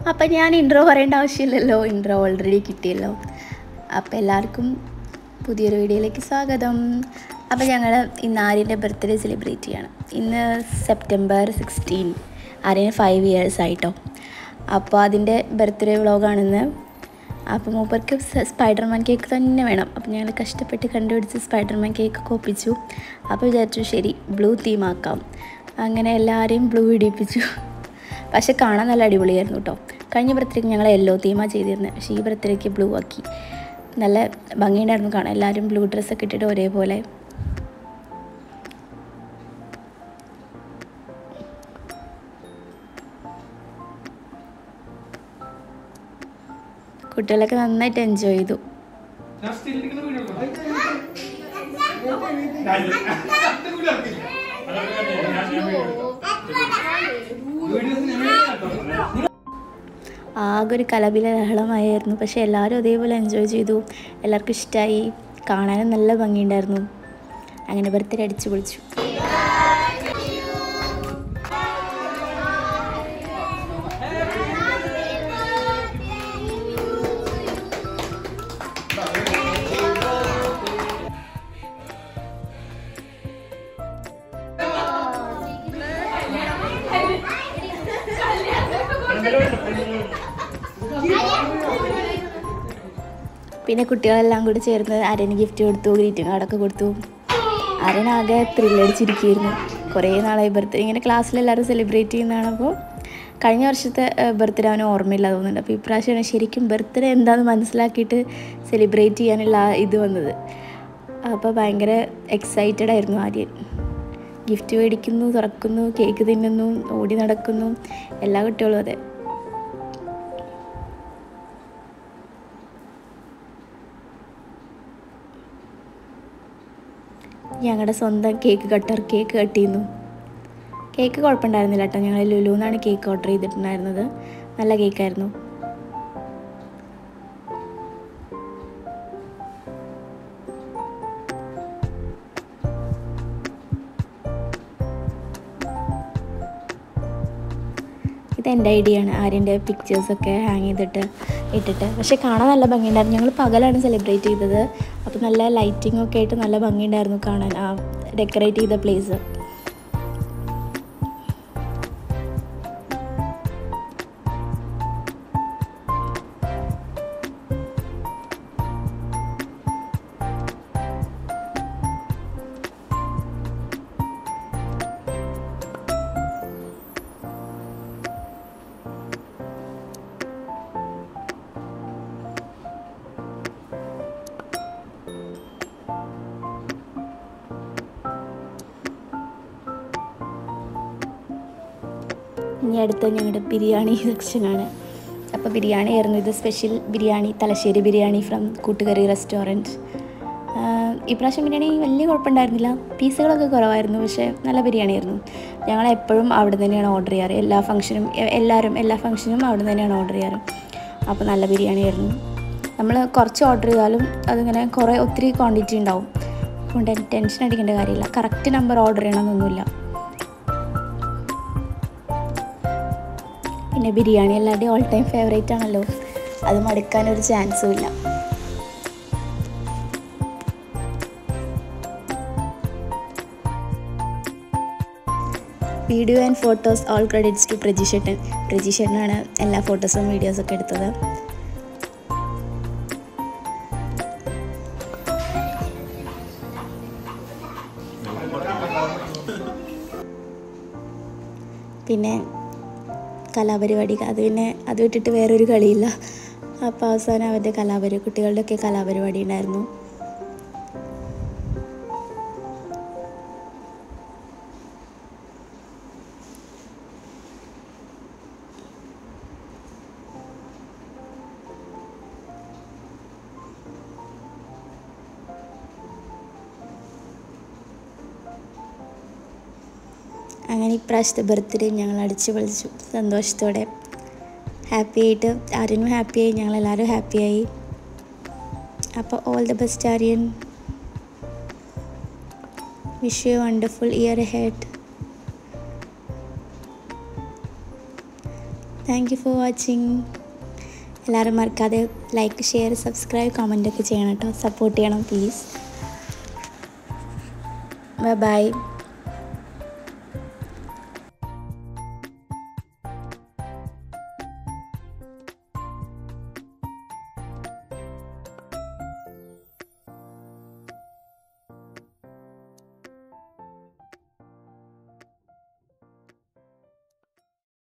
അപ്പം ഞാൻ ഇൻട്രോ പറയേണ്ട ആവശ്യമില്ലല്ലോ ഇൻട്രോ ഓൾറെഡി കിട്ടിയല്ലോ അപ്പോൾ എല്ലാവർക്കും പുതിയൊരു വീഡിയോയിലേക്ക് സ്വാഗതം അപ്പോൾ ഞങ്ങൾ ഇന്ന് ആര്യൻ്റെ ബർത്ത്ഡേ സെലിബ്രേറ്റ് ചെയ്യണം ഇന്ന് സെപ്റ്റംബർ സിക്സ്റ്റീൻ ആര്യന് ഫൈവ് ഇയേഴ്സ് ആയിട്ടോ അപ്പോൾ അതിൻ്റെ ബർത്ത്ഡേ വ്ളോഗാണിന്ന് അപ്പോൾ മൂപ്പർക്ക് സ- സ്പൈഡർമാൻ കേക്ക് തന്നെ വേണം അപ്പോൾ ഞങ്ങൾ കഷ്ടപ്പെട്ട് കണ്ടുപിടിച്ച് സ്പൈഡർമാൻ കേക്ക് ഒക്കെ ഒപ്പിച്ചു അപ്പോൾ വിചാരിച്ചു ശരി ബ്ലൂ തീം ആക്കാം അങ്ങനെ എല്ലാവരെയും ബ്ലൂ ഇടിപ്പിച്ചു പക്ഷെ കാണാൻ നല്ല അടിപൊളിയായിരുന്നു കേട്ടോ കഴിഞ്ഞ ബർത്ത്ഡേക്ക് ഞങ്ങൾ യെല്ലോ തീമാണ് ചെയ്തിരുന്നത് പക്ഷേ ഈ ബർത്ത്ഡേക്ക് ബ്ലൂ ആക്കി നല്ല ഭംഗിയുണ്ടായിരുന്നു കാണാൻ എല്ലാവരും ബ്ലൂ ഡ്രസ്സൊക്കെ ഇട്ടിട്ട് ഒരേപോലെ കുട്ടികളൊക്കെ നന്നായിട്ട് എൻജോയ് ചെയ്തു ഞാൻ still ഇരിക്കുന്ന video എടുക്കണോ? Videos ഞാൻ എടുക്കാം. ആകെ ഒരു കലപില ലഹളമായിരുന്നു പക്ഷെ എല്ലാവരും അതേപോലെ എൻജോയ് ചെയ്തു എല്ലാവർക്കും ഇഷ്ടമായി കാണാനും നല്ല ഭംഗിയുണ്ടായിരുന്നു അങ്ങനെ ബർത്ത്ഡേ അടിച്ചു പൊളിച്ചു പിന്നെ കുട്ടികളെല്ലാം കൂടി ചേർന്ന് അരന് ഗിഫ്റ്റ് കൊടുത്തു ഗ്രീറ്റിംഗ് കാർഡൊക്കെ കൊടുത്തു അരനാകെ ത്രില്ലടിച്ചിരിക്കുകയായിരുന്നു കുറേ നാളായി ബർത്ത്ഡേ ഇങ്ങനെ ക്ലാസ്സിലെല്ലാവരും സെലിബ്രേറ്റ് ചെയ്യുന്നതാണ് അപ്പോൾ കഴിഞ്ഞ വർഷത്തെ ബർത്ത്ഡേ അവന് ഓർമ്മയില്ല തോന്നുന്നുണ്ട് അപ്പോൾ ഇപ്രാവശ്യമാണ് ശരിക്കും ബർത്ത്ഡേ എന്താണെന്ന് മനസ്സിലാക്കിയിട്ട് സെലിബ്രേറ്റ് ചെയ്യാനുള്ള ആ ഇത് വന്നത് അപ്പോൾ ഭയങ്കര എക്സൈറ്റഡ് ആയിരുന്നു ആര്യൻ ഗിഫ്റ്റ് മേടിക്കുന്നു തുറക്കുന്നു കേക്ക് തിന്നുന്നു ഓടി നടക്കുന്നു എല്ലാ കുട്ടികളും അതെ ഞങ്ങളുടെ സ്വന്തം കേക്ക് കട്ടർ കേക്ക് കട്ട് ചെയ്യുന്നു കേക്ക് കുഴപ്പമുണ്ടായിരുന്നില്ല കേട്ടോ ഞങ്ങൾ ലുലുന്നാണ് കേക്ക് ഓർഡർ ചെയ്തിട്ടുണ്ടായിരുന്നത് നല്ല കേക്കായിരുന്നു ഇത് എൻ്റെ ഐഡിയ ആണ് ആര്യൻ്റെ പിക്ചേഴ്സൊക്കെ ഹാങ് ചെയ്തിട്ട് ഇട്ടിട്ട് പക്ഷേ കാണാൻ നല്ല ഭംഗിയുണ്ടായിരുന്നു ഞങ്ങൾ പകലാണ് സെലിബ്രേറ്റ് ചെയ്തത് അപ്പോൾ നല്ല ലൈറ്റിംഗ് ഒക്കെ ആയിട്ട് നല്ല ഭംഗിയുണ്ടായിരുന്നു കാണാൻ ആ ഡെക്കറേറ്റ് ചെയ്ത പ്ലേസ് ഇനി അടുത്ത ഞങ്ങളുടെ ബിരിയാണി സെക്ഷനാണ് അപ്പോൾ ബിരിയാണി ആയിരുന്നു ഇത് special biryani Thalassery biryani from Koottukari restaurant ഇപ്രാവശ്യം ബിരിയാണി വലിയ കുഴപ്പമുണ്ടായിരുന്നില്ല പീസുകളൊക്കെ കുറവായിരുന്നു പക്ഷേ നല്ല ബിരിയാണി ആയിരുന്നു ഞങ്ങൾ എപ്പോഴും അവിടെ തന്നെയാണ് ഓർഡർ ചെയ്യാറ് എല്ലാ ഫംഗ്ഷനും എ- എല്ലാവരും എല്ലാ ഫംഗ്ഷനും അവിടെ തന്നെയാണ് ഓർഡർ ചെയ്യാറ് അപ്പോൾ നല്ല ബിരിയാണി ആയിരുന്നു നമ്മൾ കുറച്ച് ഓർഡർ ചെയ്താലും അതിങ്ങനെ കുറേ ഒത്തിരി ക്വാണ്ടിറ്റി ഉണ്ടാവും അതുകൊണ്ട് ടെൻഷൻ അടിക്കേണ്ട കാര്യമില്ല കറക്റ്റ് നമ്പർ ഓർഡർ ചെയ്യണമെന്നൊന്നുമില്ല പിന്നെ ബിരിയാണി എല്ലാവരുടെയും ഓൾ ടൈം ഫേവറേറ്റ് ആണല്ലോ അത് മടുക്കാനൊരു ചാൻസും ഇല്ല video and photos all credits to പ്രജിഷേട്ടൻ പ്രജിഷേട്ടനാണ് എല്ലാ ഫോട്ടോസും വീഡിയോസൊക്കെ എടുത്തത് പിന്നെ കലാപരിപാടി അത് പിന്നെ അത് വിട്ടിട്ട് വേറൊരു കളിയില്ല അപ്പോൾ അവസാനം അവരുടെ കലാപരി കുട്ടികളുടെയൊക്കെ കലാപരിപാടി ഉണ്ടായിരുന്നു അങ്ങനെ ഇപ്രാവശ്യത്തെ ബർത്ത്ഡേ ഞങ്ങൾ അടിച്ചു പൊളിച്ചു സന്തോഷത്തോടെ ഹാപ്പി ആയിട്ട് ആര്യനും ഹാപ്പിയായി ഞങ്ങളെല്ലാവരും ഹാപ്പിയായി അപ്പോൾ all the best Aryan wish you wonderful year ahead thank you for watching എല്ലാവരും മറക്കാതെ ലൈക്ക് ഷെയർ സബ്സ്ക്രൈബ് കമൻ്റ് ഒക്കെ ചെയ്യണം കേട്ടോ സപ്പോർട്ട് ചെയ്യണം പ്ലീസ് ബൈ ബൈ